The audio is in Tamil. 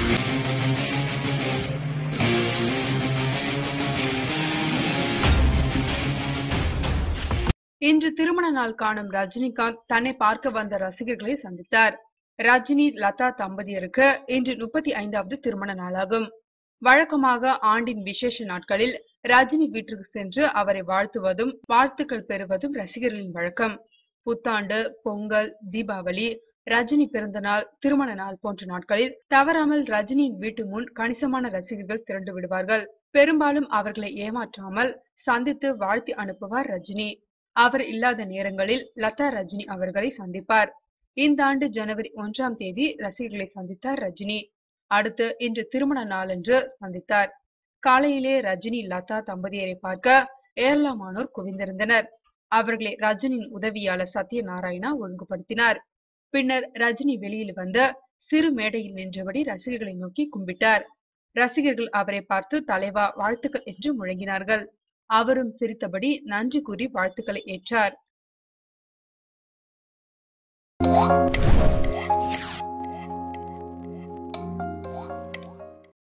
இன்று திருமண நாள் காணும் ரஜினிகாந்த் தன்னை பார்க்க வந்த ரசிகர்களை சந்தித்தார் ரஜினி லதா தம்பதியருக்கு இன்று முப்பத்தி ஐந்தாவது திருமண நாளாகும் வழக்கமாக ஆண்டின் விசேஷ நாட்களில் ரஜினி வீட்டிற்கு சென்று அவரை வாழ்த்துவதும் வாழ்த்துக்கள் பெறுவதும் ரசிகர்களின் வழக்கம் புத்தாண்டு பொங்கல் தீபாவளி ரஜினி பிறந்த நாள் திருமண நாள் போன்ற நாட்களில் தவறாமல் ரஜினியின் வீட்டு முன் கணிசமான ரசிகர்கள் திரண்டு விடுவார்கள் பெரும்பாலும் அவர்களை ஏமாற்றாமல் சந்தித்து வாழ்த்தி அனுப்புவார் ரஜினி அவர் இல்லாத நேரங்களில் லதா ரஜினி அவர்களை சந்திப்பார் இந்த ஆண்டு ஜனவரி ஒன்றாம் தேதி ரசிகர்களை சந்தித்தார் ரஜினி அடுத்து இன்று திருமண நாளன்று சந்தித்தார் காலையிலே ரஜினி லதா தம்பதியரை பார்க்க ஏராளமானோர் குவிந்திருந்தனர் அவர்களை ரஜினியின் உதவியாளர் சத்யநாராயணா ஒழுங்குபடுத்தினார் பின்னர் ரஜினி வெளியில் வந்து சிறு மேடையில் நின்றபடி ரசிகர்களை நோக்கி கும்பிட்டார் ரசிகர்கள் அவரை பார்த்து தலைவா வாழ்த்துக்கள் என்று முழங்கினார்கள் அவரும் சிரித்தபடி நன்றி கூறி வாழ்த்துக்களை ஏற்றார்